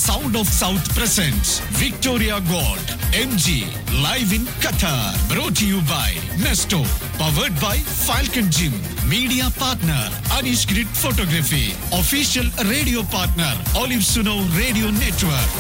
Sound of South presents Victoria Gold MG live in Qatar. Brought to you by Nesto. Powered by Falcon Gym. Media partner Anish Grid Photography. Official radio partner Olive Suno Radio Network.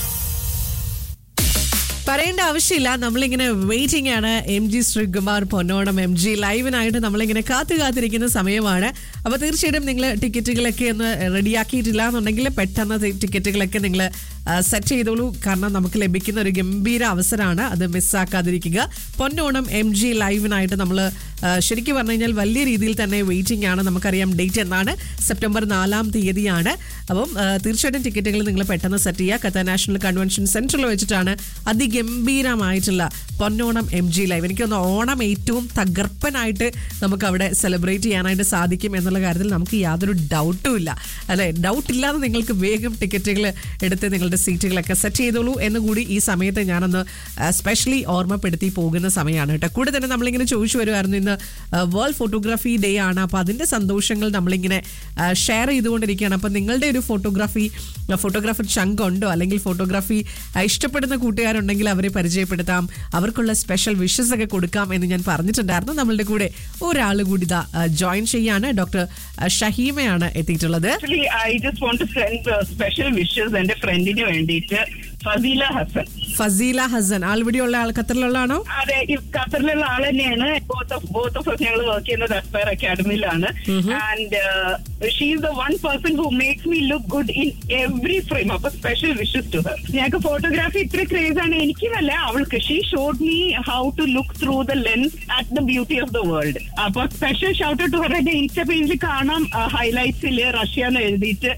പറയേണ്ട ആവശ്യമില്ല നമ്മളിങ്ങനെ waiting ആണ് M G Sreekumar Ponnonam M G ലൈവിനായിട്ട് നമ്മളിങ്ങനെ കാത്തു കാത്തിരിക്കുന്ന സമയമാണ് അപ്പോൾ തീർച്ചയായിട്ടും നിങ്ങൾ ടിക്കറ്റുകളൊക്കെ ഒന്ന് റെഡിയാക്കിയിട്ടില്ല എന്നുണ്ടെങ്കിൽ പെട്ടെന്ന് തി- ടിക്കറ്റുകളൊക്കെ നിങ്ങൾ സെറ്റ് ചെയ്തോളൂ കാരണം നമുക്ക് ലഭിക്കുന്ന ഒരു ഗംഭീര അവസരമാണ് അത് മിസ്സാക്കാതിരിക്കുക പൊന്നോണം എം ജി ലൈവിനായിട്ട് നമ്മൾ ശരിക്കും പറഞ്ഞു കഴിഞ്ഞാൽ വലിയ രീതിയിൽ തന്നെ വെയിറ്റിംഗ് ആണ് നമുക്കറിയാം ഡേറ്റ് എന്നാണ് സെപ്റ്റംബർ നാലാം തീയതിയാണ് അപ്പം ആ, തീർച്ചയായിട്ടും ടിക്കറ്റുകൾ നിങ്ങൾ പെട്ടെന്ന് സെറ്റ് ചെയ്യുക കത്ത നാഷണൽ കൺവെൻഷൻ സെന്ററിൽ വെച്ചിട്ടാണ് അതിഗംഭീരമായിട്ടുള്ള പൊന്നോണം എം ജി ലൈവ് എനിക്കൊന്ന് ഓണം ഏറ്റവും തകർപ്പനായിട്ട് നമുക്ക് അവിടെ സെലിബ്രേറ്റ് ചെയ്യാനായിട്ട് സാധിക്കും എന്നുള്ള കാര്യത്തിൽ നമുക്ക് യാതൊരു ഡൗട്ടും ഇല്ല അല്ലെ ഡൗട്ട് ഇല്ലാതെ നിങ്ങൾക്ക് വേഗം ടിക്കറ്റുകൾ എടുത്ത് നിങ്ങളുടെ സീറ്റുകളൊക്കെ സെറ്റ് ചെയ്തോളൂ എന്ന് കൂടി ഈ സമയത്ത് ഞാനൊന്ന് സ്പെഷ്യലി ഓർമ്മപ്പെടുത്തി പോകുന്ന സമയമാണ് കേട്ടോ കൂടെ തന്നെ നമ്മളിങ്ങനെ ചോദിച്ചു വരുമായിരുന്നു ഇന്ന് വേൾഡ് ഫോട്ടോഗ്രാഫി ഡേ ആണ് അപ്പോൾ അതിൻ്റെ സന്തോഷങ്ങൾ നമ്മളിങ്ങനെ ഷെയർ ചെയ്തുകൊണ്ടിരിക്കുകയാണ് അപ്പോൾ നിങ്ങളുടെ ഒരു ഫോട്ടോഗ്രാഫി ഫോട്ടോഗ്രാഫർ ചങ്ക് ഉണ്ടോ അല്ലെങ്കിൽ ഫോട്ടോഗ്രാഫി ഇഷ്ടപ്പെടുന്ന കൂട്ടുകാരുണ്ടെങ്കിൽ അവരെ പരിചയപ്പെടുത്താം അവർക്കുള്ള സ്പെഷ്യൽ വിഷസ് ഒക്കെ കൊടുക്കാം എന്ന് ഞാൻ പറഞ്ഞിട്ടുണ്ടായിരുന്നു നമ്മളുടെ കൂടെ ഒരാൾ കൂടി ഇതാ ജോയിൻ ചെയ്യാണ് ഡോക്ടർ ഷഹീമയാണ് എത്തിയിട്ടുള്ളത് actually I just want to send special wishes എന്റെ ഫ്രണ്ടിന് വേണ്ടിയിട്ട് ഫസീല ഹസൻ ഫസീല ഹസൻ ആൾവിടെയുള്ള ആൾ ഖത്തറിലുള്ളതാണോ അതെ ഈ ഖത്തറിലുള്ള ആൾ തന്നെയാണ് ബോത്ത് ഓഫ് ബോത്ത് ഓഫ് ഞങ്ങൾ വർക്ക് ചെയ്യുന്നത് അസ്പയർ അക്കാഡമിയിലാണ് and she is the one person who makes me look good in every frame അപ്പൊ സ്പെഷ്യൽ വിഷസ് ടു ഹർ ഞങ്ങൾക്ക് ഫോട്ടോഗ്രാഫി ഇത്ര ക്രേസ് ആണ് എനിക്കുമല്ല അവൾക്ക് she showed me how to look through the lens at the beauty of the world അപ്പൊ special shout to her എന്റെ insta പേജിൽ കാണാം ഹൈലൈറ്റ്സിൽ റഷ്യ എന്ന് എഴുതിയിട്ട്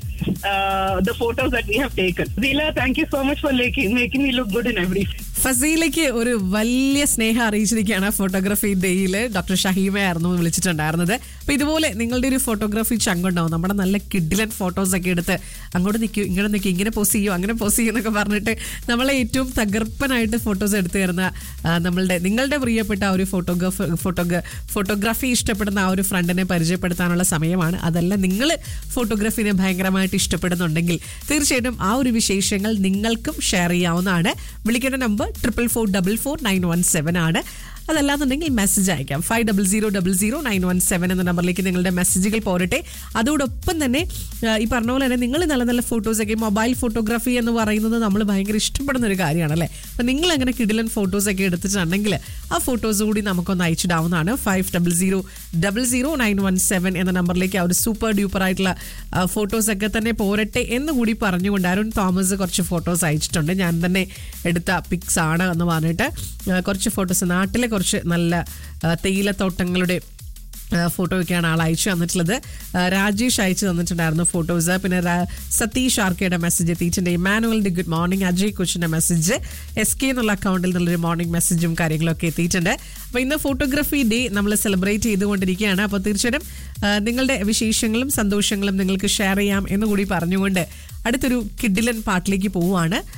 the photos that we have taken ദീല thank you so much for making me look good in every ഫസീലയ്ക്ക് ഒരു വലിയ സ്നേഹം അറിയിച്ചിരിക്കുകയാണ് ഫോട്ടോഗ്രാഫി ഡേയിൽ ഡോക്ടർ ഷഹീമയായിരുന്നു വിളിച്ചിട്ടുണ്ടായിരുന്നത് അപ്പൊ ഇതുപോലെ നിങ്ങളുടെ ഒരു ഫോട്ടോഗ്രാഫി ചങ്കുണ്ടാവും നമ്മുടെ നല്ല കിഡിലൻ ഫോട്ടോസ് ഒക്കെ എടുത്ത് അങ്ങോട്ട് നിൽക്കൂ ഇങ്ങോട്ട് നിൽക്കൂ ഇങ്ങനെ പോസ് ചെയ്യൂ അങ്ങനെ പോസ് ചെയ്യൂ എന്നൊക്കെ പറഞ്ഞിട്ട് നമ്മളെ ഏറ്റവും തകർപ്പനായിട്ട് ഫോട്ടോസ് എടുത്തു തരുന്ന ആ, നമ്മളുടെ നിങ്ങളുടെ പ്രിയപ്പെട്ട ആ ഒരു ഫോട്ടോഗ്രാഫ് ഫോട്ടോഗ്രാ ഫോട്ടോഗ്രാഫി ഇഷ്ടപ്പെടുന്ന ആ ഒരു ഫ്രണ്ടിനെ പരിചയപ്പെടുത്താനുള്ള സമയമാണ് അതല്ല നിങ്ങൾ ഫോട്ടോഗ്രാഫിനെ ഭയങ്കരമായിട്ട് ഇഷ്ടപ്പെടുന്നുണ്ടെങ്കിൽ തീർച്ചയായിട്ടും ആ ഒരു വിശേഷങ്ങൾ നിങ്ങൾക്കും ഷെയർ ചെയ്യാവുന്നതാണ് വിളിക്കേണ്ട number triple four double four nine one seven ആണ് അതല്ലാന്നുണ്ടെങ്കിൽ മെസ്സേജ് അയക്കാം five double zero double zero nine one seven എന്ന നമ്പറിലേക്ക് നിങ്ങളുടെ മെസ്സേജുകൾ പോരട്ടെ അതോടൊപ്പം തന്നെ ആ, ഈ പറഞ്ഞ പോലെ തന്നെ നിങ്ങൾ നല്ല നല്ല ഫോട്ടോസൊക്കെ മൊബൈൽ ഫോട്ടോഗ്രാഫി എന്ന് പറയുന്നത് നമ്മൾ ഭയങ്കര ഇഷ്ടപ്പെടുന്ന ഒരു കാര്യമാണ് അല്ലേ അപ്പം നിങ്ങൾ അങ്ങനെ കിടിലൻ ഫോട്ടോസൊക്കെ എടുത്തിട്ടുണ്ടെങ്കിൽ ആ ഫോട്ടോസ് കൂടി നമുക്കൊന്ന് അയച്ചിടാവുന്നതാണ് five double zero double zero nine one seven എന്ന നമ്പറിലേക്ക് ആ ഒരു സൂപ്പർ ഡ്യൂപ്പർ ആയിട്ടുള്ള ഫോട്ടോസൊക്കെ തന്നെ പോരട്ടെ എന്ന് കൂടി പറഞ്ഞുകൊണ്ട് അരുൺ തോമസ് കുറച്ച് ഫോട്ടോസ് അയച്ചിട്ടുണ്ട് ഞാൻ തന്നെ എടുത്ത പിക്സ് ആണ് എന്ന് പറഞ്ഞിട്ട് ആ, കുറച്ച് ഫോട്ടോസ് നാട്ടിലെ കുറച്ച് നല്ല ആ, തേയിലത്തോട്ടങ്ങളുടെ ഫോട്ടോ ഒക്കെയാണ് ആൾ അയച്ചു തന്നിട്ടുള്ളത് ആ, രാജേഷ് അയച്ചു തന്നിട്ടുണ്ടായിരുന്നു ഫോട്ടോസ് പിന്നെ രാ- സതീഷ് ആർക്കയുടെ മെസ്സേജ് എത്തിയിട്ടുണ്ട് ഇമാനുവലിന്റെ ഗുഡ് മോർണിംഗ് അജയ് കൊച്ചിന്റെ മെസ്സേജ് എസ് കെ എന്നുള്ള അക്കൗണ്ടിൽ നിന്നുള്ളൊരു മോർണിംഗ് മെസ്സേജും കാര്യങ്ങളൊക്കെ എത്തിയിട്ടുണ്ട് അപ്പോൾ ഇന്ന് ഫോട്ടോഗ്രാഫി ഡേ നമ്മൾ സെലിബ്രേറ്റ് ചെയ്തുകൊണ്ടിരിക്കുകയാണ് അപ്പോൾ തീർച്ചയായിട്ടും ആ, നിങ്ങളുടെ വിശേഷങ്ങളും സന്തോഷങ്ങളും നിങ്ങൾക്ക് ഷെയർ ചെയ്യാം എന്ന് കൂടി പറഞ്ഞുകൊണ്ട് അടുത്തൊരു കിഡിലൻ പാട്ടിലേക്ക് പോവുകയാണ്